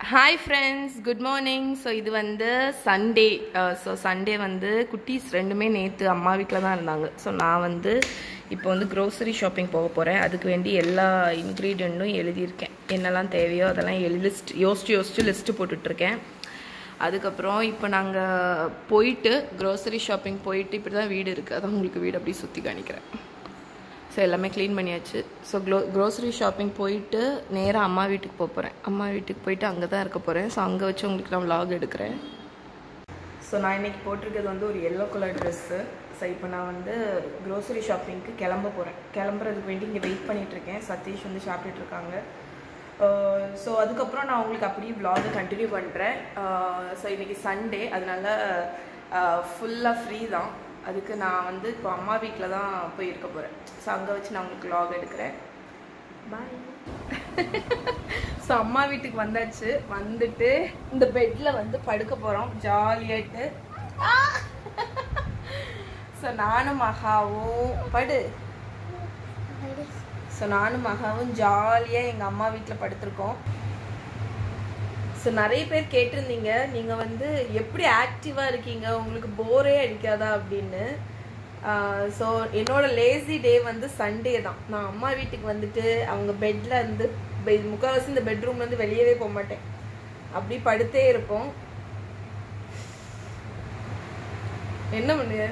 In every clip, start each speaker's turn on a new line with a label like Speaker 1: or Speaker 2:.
Speaker 1: Hi friends good morning so இது வந்து Sunday so Sunday வந்து குட்டீஸ் ரெண்டுமே நேற்று அம்மா வீட்டில் தான் இருந்தாங்க ஸோ நான் வந்து இப்போ வந்து க்ரோசரி ஷாப்பிங் போக போகிறேன் அதுக்கு வேண்டி எல்லா இன்க்ரீடியண்ட்டும் எழுதியிருக்கேன் என்னெல்லாம் தேவையோ அதெல்லாம் எழுதி லிஸ்ட் யோசிச்சு யோசிச்சு லிஸ்ட்டு போட்டுட்ருக்கேன் அதுக்கப்புறம் இப்போ நாங்கள் போயிட்டு க்ரோசரி ஷாப்பிங் போயிட்டு இப்படி தான் வீடு இருக்குது அதான் உங்களுக்கு வீடு அப்படியே சுற்றி காணிக்கிறேன் ஸோ எல்லாமே க்ளீன் பண்ணியாச்சு ஸோ க்ளோ க்ரோசரி ஷாப்பிங் போயிட்டு நேராக அம்மா வீட்டுக்கு போக போகிறேன் அம்மா வீட்டுக்கு போயிட்டு அங்கே தான் இருக்க போகிறேன் ஸோ அங்கே வச்சு உங்களுக்கு நான் vlog எடுக்கிறேன் ஸோ நான் இன்னைக்கு போட்டிருக்கிறது வந்து ஒரு எல்லோ கலர் ட்ரெஸ்ஸு ஸோ இப்போ நான் வந்து க்ரோசரி ஷாப்பிங்க்கு கிளம்ப போகிறேன் கிளம்புறதுக்கு வேண்டி இங்கே வெயிட் பண்ணிட்டு இருக்கேன் சதீஷ் வந்து சாப்பிட்டுட்டு இருக்காங்க ஸோ அதுக்கப்புறம் நான் உங்களுக்கு அப்படியே vlog கண்டினியூ பண்ணுறேன் ஸோ இன்னைக்கு சண்டே அதனால ஃபுல்லாக ஃப்ரீ தான் அதுக்கு நான் வந்து இப்போ அம்மா வீட்டில் தான் போய் இருக்க போகிறேன் ஸோ அங்கே வச்சு நான் உங்களுக்கு vlog எடுக்கிறேன் பாய் ஸோ அம்மா வீட்டுக்கு வந்தாச்சு வந்துட்டு இந்த பெட்டில் வந்து படுக்க போகிறோம் ஜாலியாயிட்டு ஸோ நானும் மகாவும் படு ஸோ நானும் மகாவும் ஜாலியாக எங்கள் அம்மா வீட்டில் படுத்திருக்கோம் ஸோ நிறைய பேர் கேட்டிருந்தீங்க நீங்கள் வந்து எப்படி ஆக்டிவாக இருக்கீங்க உங்களுக்கு போரே அடிக்காதா அப்படின்னு ஸோ என்னோட லேசி டே வந்து சண்டே தான் நான் அம்மா வீட்டுக்கு வந்துட்டு அவங்க பெட்டில் இருந்து bed- முக்கால்வாசி இந்த பெட்ரூம்லேருந்து வெளியவே போக மாட்டேன் அப்படி படுத்தே இருப்போம் என்ன பண்ணுங்க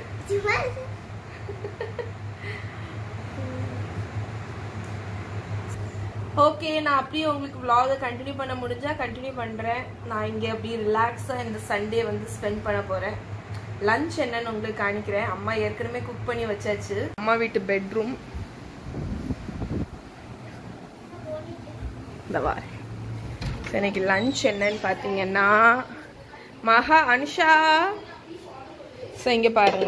Speaker 1: ஓகே நான் அப்படியே உங்களுக்கு vlog-அ கண்டினியூ பண்ண முடிஞ்சா கண்டினியூ பண்ணுறேன் நான் இங்கே அப்படியே ரிலாக்ஸாக இந்த சண்டே வந்து ஸ்பெண்ட் பண்ண போகிறேன் லஞ்ச் என்னன்னு உங்களுக்கு காணிக்கிறேன் அம்மா ஏற்கனவே குக் பண்ணி வச்சாச்சு அம்மா வீட்டு பெட்ரூம் இந்த வார இன்னைக்கு லஞ்ச் என்னன்னு பார்த்தீங்கன்னா மகா அனுஷா ஸோ இங்கே பாருங்க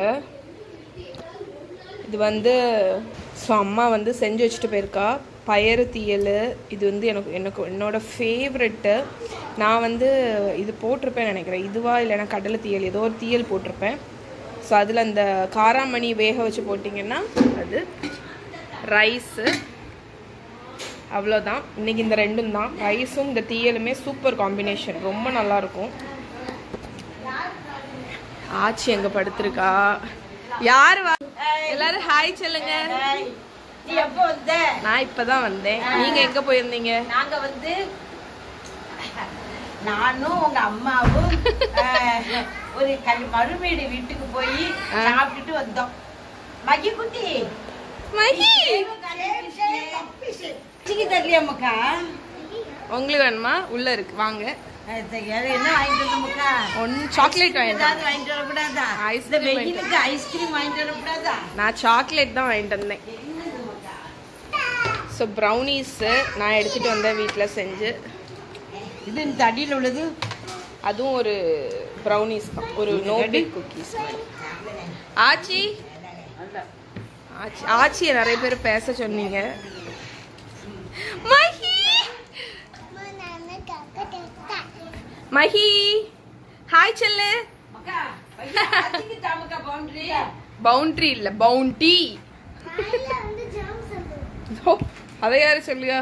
Speaker 1: இது வந்து ஸோ அம்மா வந்து செஞ்சு வச்சுட்டு போயிருக்கா பயறு தீயல் இது வந்து எனக்கு எனக்கு என்னோட ஃபேவரெட்டு நான் வந்து இது போட்டிருப்பேன் நினைக்கிறேன் இதுவா இல்லைன்னா கடலை தீயல் ஏதோ ஒரு தீயல் போட்டிருப்பேன் ஸோ அதில் அந்த காராமணி வேக வச்சு போட்டிங்கன்னா அது ரைஸு அவ்வளோதான் இன்னைக்கு இந்த ரெண்டும் தான் ரைஸும் இந்த தீயலுமே சூப்பர் காம்பினேஷன் ரொம்ப நல்லா இருக்கும் ஆச்சி எங்க படுத்திருக்கா யாரு வா எல்லாரும் ஹாய் சொல்லுங்க
Speaker 2: நீ எப்போ வந்த
Speaker 1: நான் இப்பதான் வந்தேன் நீங்க எங்க போயிருந்தீங்க
Speaker 2: நாங்க வந்து நானும் உங்க அம்மாவும் அஹ், ஒரு கல் மறுமேடு வீட்டுக்கு போய்
Speaker 1: ஆ.
Speaker 2: சாப்பிட்டுட்டு வந்தோம் மகி குட்டி
Speaker 1: மகி
Speaker 2: சிக்கி தரலையாமக்கா
Speaker 1: உங்களுக்கு வேணுமா உள்ள இருக்கு வாங்க
Speaker 2: என்ன வாங்கிட்டு வந்தோம்க்கா
Speaker 1: ஒன்னு சாக்லேட் வாங்கிட்டேன்
Speaker 2: ஏதாவது வாங்கிட்டு வரக்கூடாதா
Speaker 1: Ice
Speaker 2: இந்த
Speaker 1: cream
Speaker 2: வெயிலுக்கு ஐஸ்கிரீம் வாங்கிட்டு வரக்கூடாதா
Speaker 1: நான் சாக்லேட் தான் வாங்கிட்டு வந்தேன் ஸோ ப்ரௌனீஸு நான் எடுத்துட்டு வந்தேன் வீட்டில் செஞ்சு
Speaker 2: இது இந்த அடியில் உள்ளது
Speaker 1: அதுவும் ஒரு ப்ரௌனீஸ் தான் ஒரு நோபிக் குக்கீஸ் ஆச்சி ஆச்சி ஆச்சியை நிறைய பேர் பேச சொன்னீங்க மஹி மஹி ஹாய் செல்லு
Speaker 2: மக்கா அதுக்கு தாமக்கா பவுண்டரி
Speaker 1: பவுண்ட்ரி இல்ல பவுண்டி ஓ அதை யாரு சொல்லுயா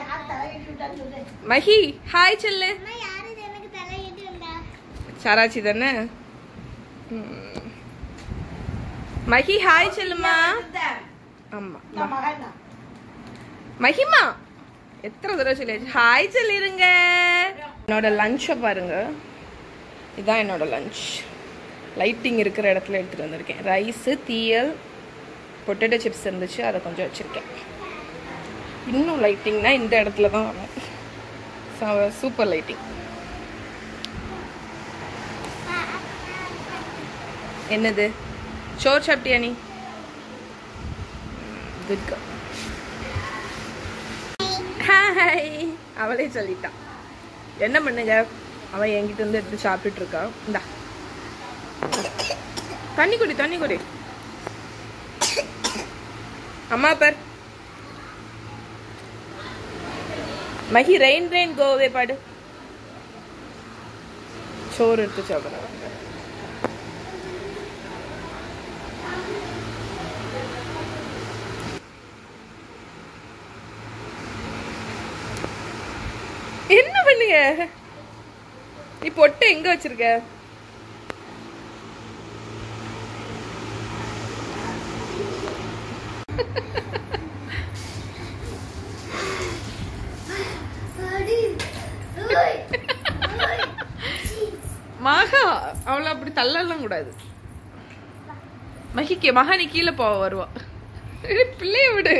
Speaker 1: மஹி ஹாய் செல்லு சராச்சி தானே ம். மஹி ஹாய் செல்லுமா ஆமா
Speaker 2: மகன்
Speaker 1: மஹிமா எத்தனை தடவை சொல்லியாச்சு ஹாய் சொல்லிருங்க என்னோட லஞ்சை பாருங்க இதான் என்னோட லஞ்ச் லைட்டிங் இருக்கிற இடத்துல எடுத்துட்டு வந்திருக்கேன் ரைஸு தீயல் பொட்டேட்டோ சிப்ஸ் இருந்துச்சு அதை கொஞ்சம் வச்சுருக்கேன் இன்னும் லைட்டிங்னா இந்த இடத்துல தான் வரும் சூப்பர் லைட்டிங் என்னது சோர் சாப்பிட்டியா நீ குட் ஹாய் அவளே சொல்லிட்டான் என்ன பண்ணுங்க அவன் என்கிட்ட இருந்து எடுத்து சாப்பிட்டுட்டு இருக்கா இந்தா தண்ணி குடி தண்ணி குடி அம்மா பர் மகி ரெயின் ரெயின் கோவே பாடு சோறு எடுத்து சாப்பிட்றேன் என்ன பண்ணுங்க நீ பொட்டு எங்க வச்சிருக்க மகா அவளை அப்படி தள்ளலாம் கூடாது மகிக்கு மகா நீ கீழே போவ வருவா ஏய், பிள்ளைய விடு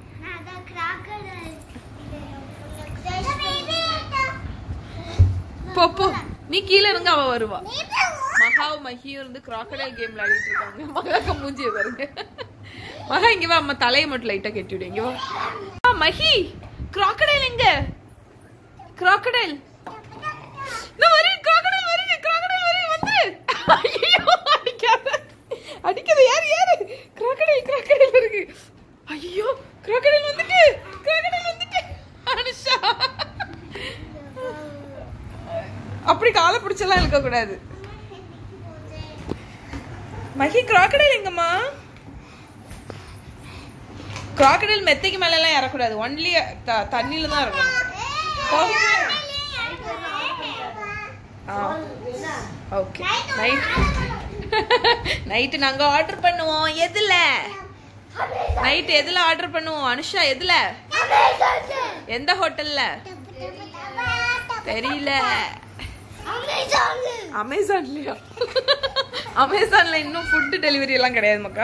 Speaker 1: போ போ நீ கீழே இருந்து அவ வருவா மகாவும் மகியும் இருந்து கிராக்கடைல் கேம் விளையாடிட்டு இருக்காங்க மகாக்க மூஞ்சிய பாருங்க மகா இங்க வா அம்மா தலையை மட்டும் லைட்டா கட்டி விடு இங்க வா ஆ, மகி கிராக்கடைல் எங்க கிராக்கடைல் நான் வரேன் கிராக்கடைல் வருங்க கிராக்கடைல் வருங்க வந்து ஐயோ அடிக்காத அடிக்காத யாரு யாரு கிராக்கடைல் கிராக்கடைல் வருங்க ஐயோ கிராக்கடைல் வந்துட்டு கிராக்கடைல் வந்துட்டு அனுஷா அப்படி காலை பிடிச்செல்லாம் இழுக்க கூடாது மகி கிராக்கடைல் எங்கம்மா கிராக்கடைல் மெத்தைக்கு மேல எல்லாம் இறக்கூடாது ஒன்லி தண்ணியில தான் இருக்கணும் போ. ஆ ஓகே நைட் நைட்டு நாங்க ஆர்டர் பண்ணுவோம் எதுல நைட் எதுல ஆர்டர் பண்ணுவோம் அனுஷா எதுல எந்த ஹோட்டல்ல தெரியல அமேசான்லயா அமேசான்ல இன்னும் ஃபுட் டெலிவரி எல்லாம் கிடையாது மக்கா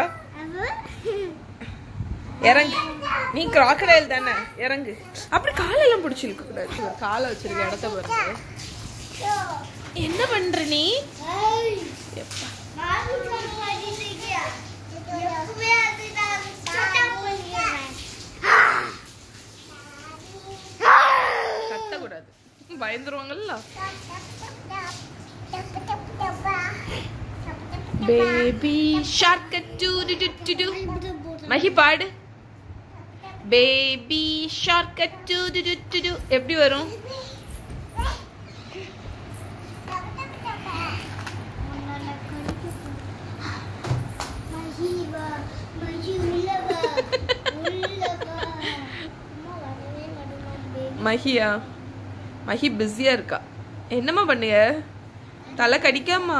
Speaker 1: இறங்கு நீ கிராக்கடைல் தானே இறங்கு அப்படி காலெல்லாம் பிடிச்சி இழுக்க கூடாது காலை வச்சிருக்க இடத்த பாருங்க என்ன பண்ற நீ எப்பா. கத்தக்கூடாது பயந்துருவாங்கல்ல baby shark doo doo doo doo doo Mahi பாடு baby shark doo doo doo doo doo எப்படி வரும் மஹியா மஹி பிஸியா இருக்கா என்னம்மா பண்ணுங்க தலை கடிக்காமா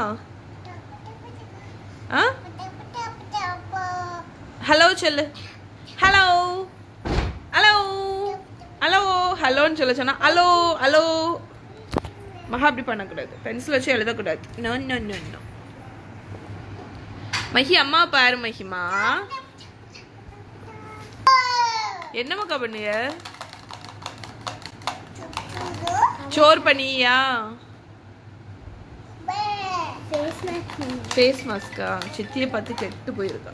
Speaker 1: ஆ ஹலோ சொல்லு ஹலோ ஹலோ ஹலோ ஹலோன்னு சொல்ல சொன்னா ஹலோ ஹலோ மகா அப்படி பண்ணக்கூடாது பென்சில் வச்சு எழுதக்கூடாது no no no no Mahi அம்மா பாரு மஹிமா என்ன மக்கா பண்ணுங்க சோறு பண்ணியா ஃபேஸ் மாஸ்கா சித்தியை பார்த்து கெட்டு போயிருக்கா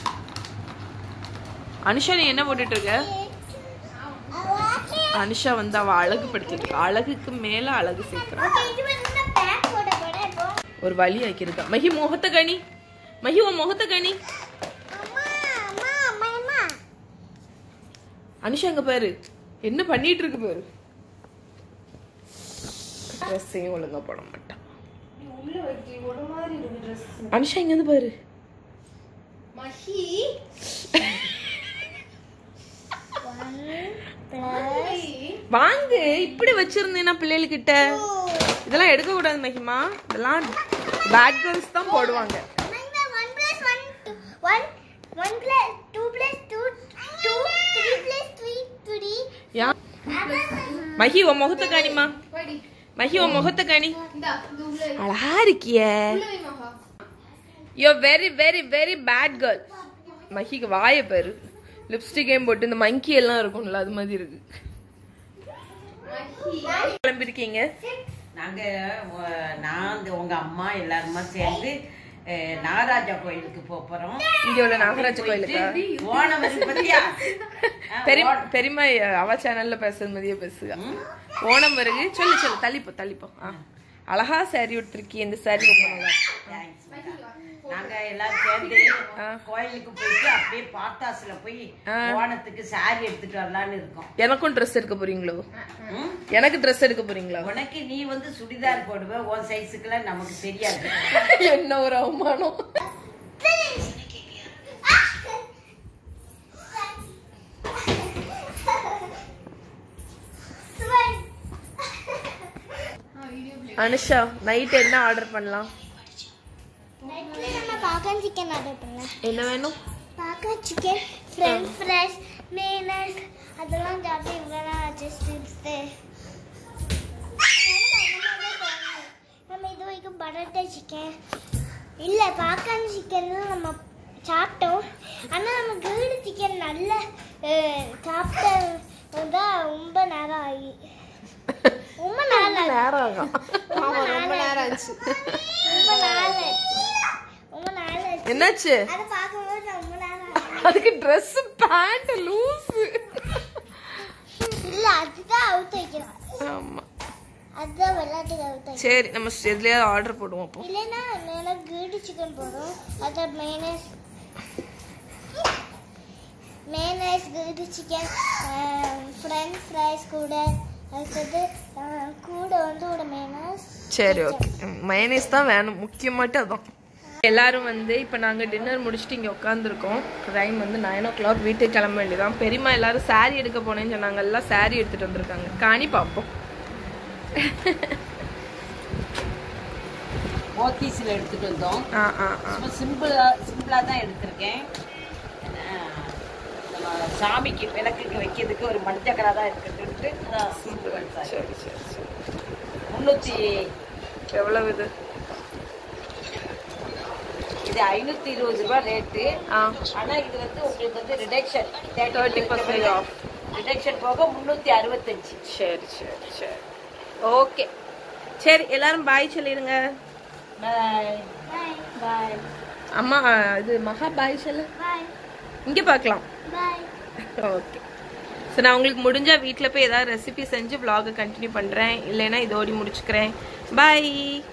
Speaker 1: அனுஷா நீ என்ன போட்டுட்டு இருக்க அனுஷா வந்து அவ அழகு படுத்திட்டு இருக்கா அழகுக்கு மேல அழகு சேர்க்கிறா ஒரு வழி ஆக்கியிருக்கா மஹி முகத்தை கனி மஹி உன் முகத்தை கனி அனுஷா எங்க பாரு என்ன பண்ணிட்டு இருக்கு பாரு ட்ரெஸ்ஸையும் ஒழுங்கா போட மாட்டான் அனுஷா இங்க வந்து பாரு வாங்கு இப்படி வச்சிருந்தேன்னா பிள்ளைகளுக்கிட்ட இதெல்லாம் எடுக்க கூடாது மகிமா இதெல்லாம் பேட் கேர்ள்ஸ் தான் போடுவாங்க யா மகி உன் முகத்தை காணிமா மகி உன் முகத்தை காணி அழகா இருக்கிய யோ very very very bad girl மகிக்கு வாய பாரு லிப்ஸ்டிக்கையும் போட்டு இந்த மங்கி எல்லாம் இருக்கும்ல அது மாதிரி இருக்கு கிளம்பிருக்கீங்க
Speaker 2: நாங்க அஹ், நான் இந்த உங்க அம்மா எல்லாருமா சேர்ந்து அஹ், நாகராஜா கோயிலுக்கு போப் போறோம்
Speaker 1: இங்க உள்ள நாகராஜ கோயிலுக்கா
Speaker 2: ஓணம் வருது பத்தியா
Speaker 1: பெரிய பெரியம்மா அவ சேனல்ல பேசுறது மாதிரியே பேசுக ஓணம் வருது சொல்லு சொல்லு தள்ளிப்போ தள்ளிப்போ ஆ. அழகா சாரி உடுத்திருக்கி இந்த சாரி ரொம்ப நல்லா இருக்கு.
Speaker 2: Thanks, madam. நாங்க எல்லாரும் சேர்ந்து
Speaker 1: ஆ.
Speaker 2: கோயிலுக்கு போயிட்டு அப்படியே பாட்டாசுல போய்
Speaker 1: ஆ.
Speaker 2: ஓணத்துக்கு சாரி எடுத்துட்டு வரலான்னு இருக்கோம்
Speaker 1: எனக்கும் ட்ரெஸ் எடுக்க போறீங்களோ
Speaker 2: ம்?
Speaker 1: எனக்கு ட்ரெஸ் எடுக்க போறீங்களா
Speaker 2: உனக்கு நீ வந்து சுடிதார் போடுவ உன் சைஸுக்குலாம் நமக்கு தெரியாது
Speaker 1: என்ன ஒரு அவமானம் அனுஷா நைட் என்ன ஆர்டர் பண்ணலாம்
Speaker 3: நெட்ல நம்ம பாக்கன் சிக்கன் ஆர்டர் பண்ணலாம்
Speaker 1: என்ன வேணும்
Speaker 3: பாக்கன் சிக்கன் ஃப்ரெஞ்ச் ஃப்ரைஸ் மேனஸ் அதெல்லாம் சாப்பிட்டு இவ்வளோ ஜஸ்ட் இருக்கு நம்ம இது வரைக்கும் பரோட்டா சிக்கன் இல்லை பாக்கன் சிக்கன் நம்ம சாப்பிட்டோம் ஆனால் நம்ம கிரில் சிக்கன் நல்ல சாப்பிட்டா ரொம்ப நேரம் ஆகி ரொம்ப நேரம் ஆகி
Speaker 1: நேரம் ஆகும்
Speaker 3: ரொம்ப நேரம் ஆச்சு ரொம்ப நேரம் ஆச்சு ரொம்ப நேரம் ஆச்சு
Speaker 1: என்னாச்சு
Speaker 3: அதை பார்க்கும்போது ரொம்ப நேரம் ஆச்சு
Speaker 1: அதுக்கு ட்ரெஸ் பேண்ட் லூஸ்
Speaker 3: இல்ல அதுதான் அவுத்து வைக்கிறோம்
Speaker 1: ஆமா
Speaker 3: அதுதான் விளையாட்டுக்கு அவுத்து வைக்கிறோம்
Speaker 1: சரி நம்ம எதுலயாவது ஆர்டர் போடுவோம் அப்போ
Speaker 3: இல்லைன்னா நேரம் கிரில்டு சிக்கன் போடுறோம் அதை மைனஸ் மேனஸ் கிரில்டு சிக்கன் ஃப்ரெஞ்ச் ஃப்ரைஸ் கூட அடுத்தது அஹ், கூட வந்து ஒரு மேனஸ்
Speaker 1: சரி ஓகே மயனேஸ் தான் வேணும் முக்கியமாட்டு அதான் எல்லாரும் வந்து இப்போ நாங்கள் டின்னர் முடிச்சுட்டு இங்கே உட்காந்துருக்கோம் டைம் வந்து நைன் ஓ கிளாக் வீட்டுக்கு கிளம்ப வேண்டியதான் பெரியம்மா எல்லாரும் saree எடுக்க போனேன்னு சொன்னாங்க எல்லாம் saree எடுத்துட்டு வந்திருக்காங்க காணி பார்ப்போம்
Speaker 2: போத்தீஸில் எடுத்துட்டு வந்தோம்
Speaker 1: ஆ ஆ ஆ
Speaker 2: சும்மா சிம்பிளா சிம்பிளா தான் எடுத்திருக்கேன் ஏன்னா, நம்ம சாமிக்கு விளக்குக்கு வைக்கிறதுக்கு ஒரு மஞ்சக்கரா தான் இருக்குன்ட்டு சிம்பிள்
Speaker 1: சரி சரி சரி
Speaker 2: முந்நூற்றி
Speaker 1: எவ்வளவு இது
Speaker 2: இது ஐநூற்றி இருபது ரூபாய் ரேட்டு
Speaker 1: ஆ
Speaker 2: ஆனா இது வந்து உங்களுக்கு வந்து ரிடக்ஷன்
Speaker 1: 30% off.
Speaker 2: ரிடக்ஷன் போக முந்நூற்றி அறுபத்தஞ்சு
Speaker 1: சரி சரி சரி ஓகே சரி எல்லாரும் பாய் சொல்லிடுங்க
Speaker 2: பாய்
Speaker 3: பாய்
Speaker 2: பாய்
Speaker 1: அம்மா இது மகா பாய் சொல்லு
Speaker 3: பாய்
Speaker 1: இங்கே பார்க்கலாம்
Speaker 3: பாய்
Speaker 1: ஓகே ஸோ நான் உங்களுக்கு முடிஞ்சா வீட்டில் போய் ஏதாவது ரெசிபி செஞ்சு vlog கண்டினியூ பண்ணுறேன் இல்லைன்னா இதோடி முடிச்சுக்கிறேன் பாய்